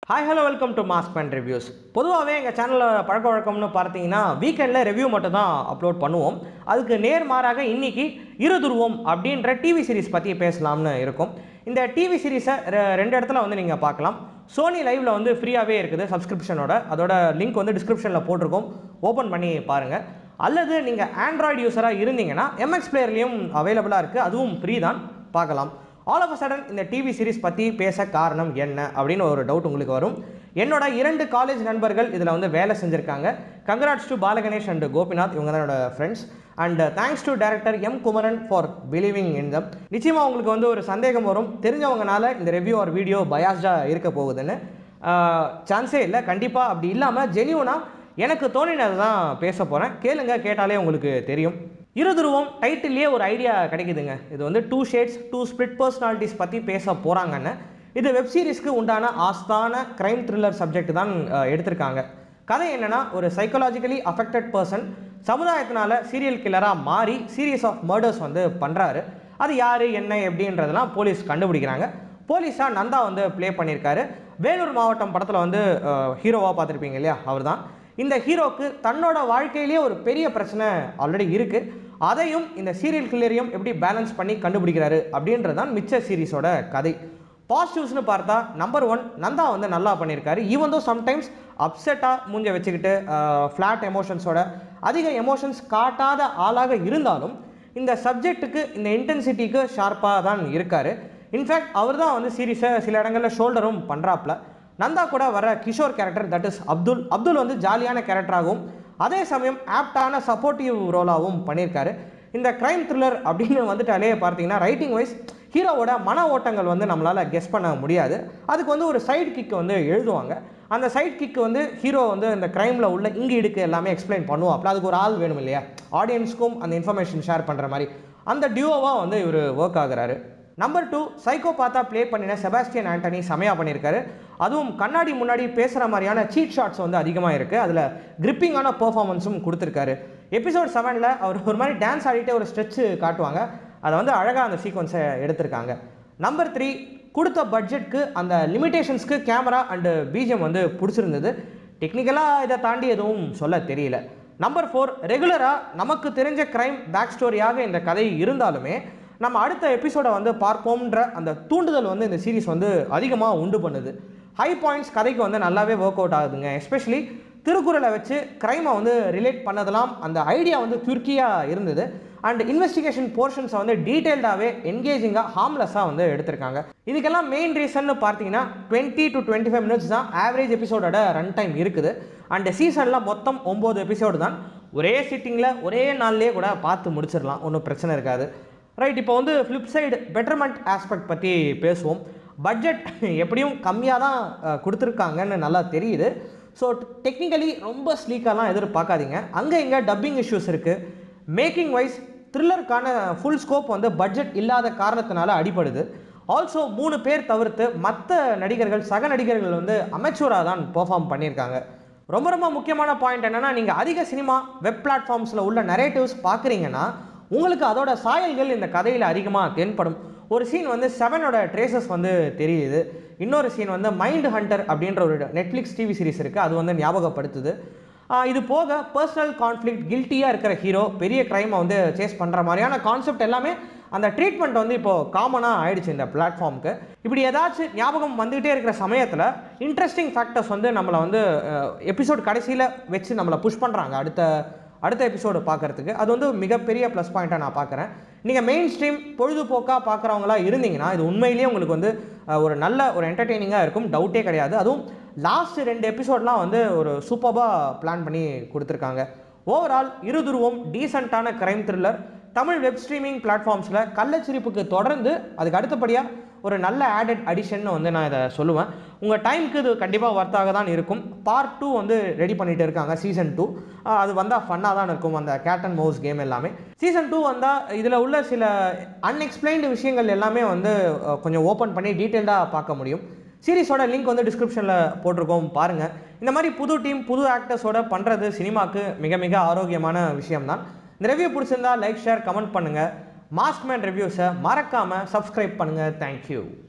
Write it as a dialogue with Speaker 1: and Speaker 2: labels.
Speaker 1: hi hello welcome to mask and reviews பொதுவாகவே எங்கள் சேனலில் பழக்க வழக்கம்னு பார்த்தீங்கன்னா வீக்கெண்டில் ரிவ்யூ மட்டும் தான் அப்லோட் பண்ணுவோம் அதுக்கு நேர்மாறாக இன்னைக்கு இருதுருவம் அப்படின்ற டிவி சீரிஸ் பற்றி பேசலாம்னு இருக்கும் இந்த டிவி சீரிஸை ரெண்டு இடத்துல வந்து நீங்கள் பார்க்கலாம் சோனி லைவில் வந்து ஃப்ரீயாகவே இருக்குது சப்ஸ்கிரிப்ஷனோட அதோட லிங்க் வந்து டிஸ்கிரிப்ஷனில் போட்டிருக்கோம் ஓப்பன் பண்ணி பாருங்கள் அல்லது நீங்கள் ஆண்ட்ராய்டு யூஸராக இருந்தீங்கன்னா எம்எக்ஸ் பிளேயர்லேயும் அவைலபிளாக இருக்குது அதுவும் ஃப்ரீ தான் பார்க்கலாம் ஆல் ஆஃப் அ சடன் இந்த டிவி சீரிஸ் பற்றி பேச காரணம் என்ன அப்படின்னு ஒரு டவுட் உங்களுக்கு வரும் என்னோட இரண்டு காலேஜ் நண்பர்கள் இதில் வந்து வேலை செஞ்சுருக்காங்க congrats to Balaganesh and Gopinath இவங்க தான் என்னோட friends and thanks to director M Kumaran for believing in them நிச்சயமாக உங்களுக்கு வந்து ஒரு சந்தேகம் வரும் தெரிஞ்சவங்கனால இந்த ரிவ்யூ ஒரு வீடியோ பயாஸ்டாக இருக்க போகுதுன்னு சான்ஸே இல்லை கண்டிப்பாக அப்படி இல்லாமல் ஜெனியூனாக எனக்கு தோணினது தான் பேச போகிறேன் கேளுங்க கேட்டாலே உங்களுக்கு தெரியும் இருதுருவம் டைட்டில்லையே ஒரு ஐடியா கிடைக்குதுங்க இது வந்து two shades two split personalities பற்றி பேச போகிறாங்கன்னு இது வெப் சீரிஸ்க்கு உண்டான ஆஸ்தான கிரைம் த்ரில்லர் சப்ஜெக்ட் தான் அஹ், எடுத்திருக்காங்க கதை என்னன்னா ஒரு சைக்காலஜிக்கலி அஃபெக்டட் பர்சன் சமுதாயத்தினால சீரியல் கில்லராக மாறி சீரியஸ் ஆஃப் மர்டர்ஸ் வந்து பண்ணுறாரு அது யார் என்ன எப்படின்றதெல்லாம் போலீஸ் கண்டுபிடிக்கிறாங்க போலீஸாக நந்தா வந்து ப்ளே பண்ணியிருக்காரு வேலூர் மாவட்டம் படத்தில் வந்து ஹீரோவாக பார்த்துருப்பீங்க இல்லையா அவர் தான் இந்த ஹீரோக்கு தன்னோட வாழ்க்கையிலேயே ஒரு பெரிய பிரச்சனை ஆல்ரெடி இருக்குது அதையும் இந்த சீரியல் கில்லரையும் எப்படி பேலன்ஸ் பண்ணி கண்டுபிடிக்கிறாரு அப்படின்றது தான் மிச்ச சீரிஸோட கதை பாசிட்டிவ்ஸ்னு பார்த்தா நம்பர் ஒன் நந்தா வந்து நல்லா பண்ணியிருக்காரு ஈவன் தோ சம்டைம்ஸ் அப்செட்டாக மூஞ்ச வச்சுக்கிட்டு ஃப்ளாட் எமோஷன்ஸோட அதிக எமோஷன்ஸ் காட்டாத ஆளாக இருந்தாலும் இந்த சப்ஜெக்ட்டுக்கு இந்த இன்டென்சிட்டிக்கு ஷார்ப்பாக தான் இருக்கார் இன்ஃபேக்ட் அவர் தான் வந்து சீரிஸை சில இடங்களில் ஷோல்டரும் பண்ணுறாப்புல நந்தா கூட வர Kishore character that is Abdul Abdul வந்து ஜாலியான கேரக்டராகவும் அதே சமயம் ஆப்டான சப்போர்ட்டிவ் ரோலாகவும் பண்ணியிருக்காரு இந்த கிரைம் த்ரில்லர் அப்படின்னு வந்துட்டாலே பார்த்தீங்கன்னா ரைட்டிங் வைஸ் ஹீரோவோட மன ஓட்டங்கள் வந்து நம்மளால் கெஸ் பண்ண முடியாது அதுக்கு வந்து ஒரு சைடு கிக் வந்து எழுதுவாங்க அந்த சைடு கிக் வந்து ஹீரோ வந்து இந்த க்ரைமில் உள்ள இங்கு இடுக்கு எல்லாமே எக்ஸ்பிளைன் பண்ணுவாப்ல அதுக்கு ஒரு ஆள் வேணும் இல்லையா ஆடியன்ஸ்க்கும் அந்த இன்ஃபர்மேஷன் ஷேர் பண்ணுற மாதிரி அந்த டியோவாக வந்து இவர் ஒர்க் ஆகுறாரு நம்பர் டூ சைக்கோபாத்தா ப்ளே பண்ணின செபாஸ்டியன் ஆண்டனி செமையாக பண்ணியிருக்காரு அதுவும் கண்ணாடி முன்னாடி பேசுகிற மாதிரியான சீட் ஷாட்ஸ் வந்து அதிகமாக இருக்குது அதில் கிரிப்பிங்கான பெர்ஃபார்மன்ஸும் கொடுத்துருக்காரு எபிசோட் செவனில் அவர் ஒரு மாதிரி டான்ஸ் ஆடிட்டே ஒரு ஸ்ட்ரெச்சு காட்டுவாங்க அதை வந்து அழகாக அந்த சீக்வன்ஸை எடுத்திருக்காங்க நம்பர் த்ரீ கொடுத்த பட்ஜெட்க்கு அந்த லிமிடேஷன்ஸ்க்கு கேமரா அண்டு பிஜிஎம் வந்து பிடிச்சிருந்தது டெக்னிக்கலாக இதை தாண்டி எதுவும் சொல்ல தெரியல நம்பர் ஃபோர் ரெகுலராக நமக்கு தெரிஞ்ச கிரைம் பேக் ஸ்டோரியாக இந்த கதை இருந்தாலுமே நம்ம அடுத்த எபிசோடை வந்து பார்ப்போம்ன்ற அந்த தூண்டுதல் வந்து இந்த சீரிஸ் வந்து அதிகமாக உண்டு பண்ணுது ஹை பாயிண்ட்ஸ் கதைக்கு வந்து நல்லாவே ஒர்க் அவுட் ஆகுதுங்க எஸ்பெஷலி திருக்குறளை வச்சு க்ரைமை வந்து ரிலேட் பண்ணதெல்லாம் அந்த ஐடியா வந்து துர்க்கியாக இருந்தது அண்ட் இன்வெஸ்டிகேஷன் போர்ஷன்ஸை வந்து டீட்டெயில்டாகவே என்கேஜிங்காக ஹார்ம்லெஸ்ஸாக வந்து எடுத்திருக்காங்க இதுக்கெல்லாம் மெயின் ரீசன் பார்த்தீங்கன்னா twenty two twenty five minutes தான் ஆவரேஜ் எபிசோடோட ரன் டைம் இருக்குது அண்ட் சீசனில் மொத்தம் ஒம்பது எபிசோடு தான் ஒரே சிட்டிங்கில் ஒரே நாள்லேயே கூட பார்த்து முடிச்சிடலாம் ஒன்றும் பிரச்சனை இருக்காது ரைட் இப்போ வந்து ஃப்ளிப் சைடு பெட்டர்மெண்ட் ஆஸ்பெக்ட் பற்றி பேசுவோம் பட்ஜெட் எப்படியும் கம்மியாக தான் அஹ், கொடுத்துருக்காங்கன்னு நல்லா தெரியுது ஸோ டெக்னிக்கலி ரொம்ப ஸ்லீக்காலாம் எதிர்பார்க்காதீங்க அங்கே இங்கே டப்பிங் இஷ்யூஸ் இருக்குது மேக்கிங் வைஸ் த்ரில்லருக்கான ஃபுல் ஸ்கோப் வந்து பட்ஜெட் இல்லாத காரணத்தினால அடிபடுது ஆல்சோ மூணு பேர் தவிர்த்து மற்ற நடிகர்கள் சக நடிகர்கள் வந்து அமெச்சூராக தான் பெர்ஃபார்ம் பண்ணியிருக்காங்க ரொம்ப ரொம்ப முக்கியமான பாயிண்ட் என்னன்னா நீங்கள் அதிக சினிமா வெப் பிளாட்ஃபார்ம்ஸில் உள்ள நரேட்டிவ்ஸ் பார்க்குறீங்கன்னா உங்களுக்கு அதோட சாயல்கள் இந்த கதையில் அதிகமாக தென்படும் ஒரு சீன் வந்து செவனோட ட்ரேசஸ் வந்து தெரியுது இன்னொரு சீன் வந்து மைண்ட் ஹண்டர் அப்படின்ற ஒரு நெட்ஃப்ளிக்ஸ் டிவி சீரிஸ் இருக்குது அது வந்து ஞாபகப்படுத்துது ஆஹ் இது போக பர்சனல் கான்ஃப்ளிக்ட் கில்ட்டியாக இருக்கிற ஹீரோ பெரிய க்ரைமை வந்து சேஸ் பண்ணுற மாதிரியான கான்செப்ட் எல்லாமே அந்த ட்ரீட்மெண்ட் வந்து இப்போது காமனாக ஆயிடுச்சு இந்த பிளாட்ஃபார்முக்கு இப்படி ஏதாச்சும் ஞாபகம் வந்துகிட்டே இருக்கிற சமயத்தில் இன்ட்ரெஸ்டிங் ஃபேக்டர்ஸ் வந்து நம்மளை வந்து எபிசோட் கடைசியில் வச்சு நம்மளை புஷ் பண்ணுறாங்க அடுத்த அடுத்த எபிசோடு பார்க்கறதுக்கு அது வந்து மிகப்பெரிய ப்ளஸ் பாயிண்ட்டாக நான் பார்க்குறேன் நீங்கள் மெயின் ஸ்ட்ரீம் பொழுதுபோக்காக பார்க்குறவங்களா இருந்தீங்கன்னா இது உண்மையிலேயே உங்களுக்கு வந்து அஹ், ஒரு நல்ல ஒரு என்டர்டெய்னிங்காக இருக்கும் டவுட்டே கிடையாது அதுவும் லாஸ்ட் ரெண்டு எபிசோட்லாம் வந்து ஒரு சூப்பராக பிளான் பண்ணி கொடுத்துருக்காங்க ஓவரால் இருதுருவம் டீசெண்டான crime thriller Tamil web streaming பிளாட்ஃபார்ம்ஸில் கள்ளச்சிரிப்புக்கு தொடர்ந்து அதுக்கு அடுத்தபடியாக ஒரு நல்ல ஆடட் அடிஷன் வந்து நான் இதை சொல்லுவேன் உங்கள் டைமுக்கு இது கண்டிப்பாக ஒர்த்தாக தான் இருக்கும் பார்ட் டூ வந்து ரெடி பண்ணிட்டு இருக்காங்க சீசன் டூ அது வந்தால் ஃபன்னாக தான் இருக்கும் அந்த கேட் அண்ட் மவுஸ் கேம் எல்லாமே சீசன் டூ வந்தால் இதில் உள்ள சில அன்எக்ஸ்பிளைன்டு விஷயங்கள் எல்லாமே வந்து அஹ், கொஞ்சம் ஓப்பன் பண்ணி டீட்டெயில்டாக பார்க்க முடியும் சீரிஸோட லிங்க் வந்து டிஸ்கிரிப்ஷனில் போட்டிருக்கோம் பாருங்கள் இந்த மாதிரி புது டீம் புது ஆக்டர்ஸோட பண்ணுறது சினிமாக்கு மிக மிக ஆரோக்கியமான விஷயம்தான் இந்த ரிவ்யூ பிடிச்சிருந்தா லைக் ஷேர் கமெண்ட் பண்ணுங்கள் மாஸ்க்மேன் ரிவ்யூஸை மறக்காமல் சப்ஸ்கிரைப் பண்ணுங்கள் தேங்க்யூ